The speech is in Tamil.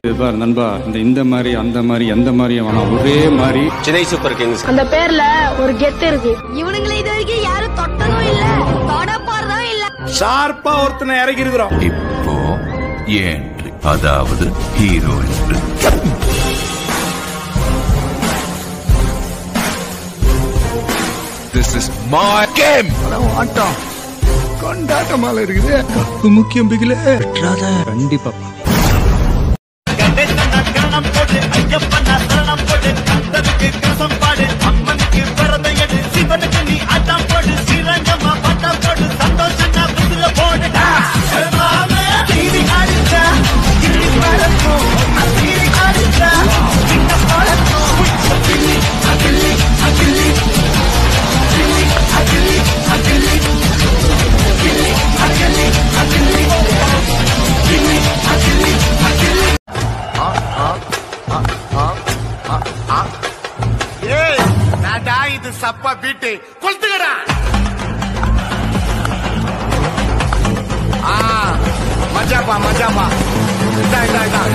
இது பாரு நண்பா இந்த இந்த மாதிரி அந்த மாதிரி எந்த மாதிரியும் வேணாம் ஒரே மாதிரி சென்னை சூப்பர் கிங்ஸ் அந்த பேர்ல ஒரு கெத்து இருக்கு இவனுங்களை இது வரைக்கும் யாரும் தொட்டதும் இல்ல தொட போறதும் இல்ல ஷார்ப்பா ஒருத்தனை இறக்கி இருக்கிறோம் இப்போ ஏன்ட்ரி அதாவது ஹீரோ என்று திஸ் இஸ் மை கேம் ஆட்டம் கொண்டாட்டமால இருக்குது கப்பு முக்கியம் பிகில கண்டிப்பா ஏய் நாடா இது சப்பா பீட்டு கொளுத்துக்கடா ஆ மஜாப்பா மஜாப்பா இதா இதா இதா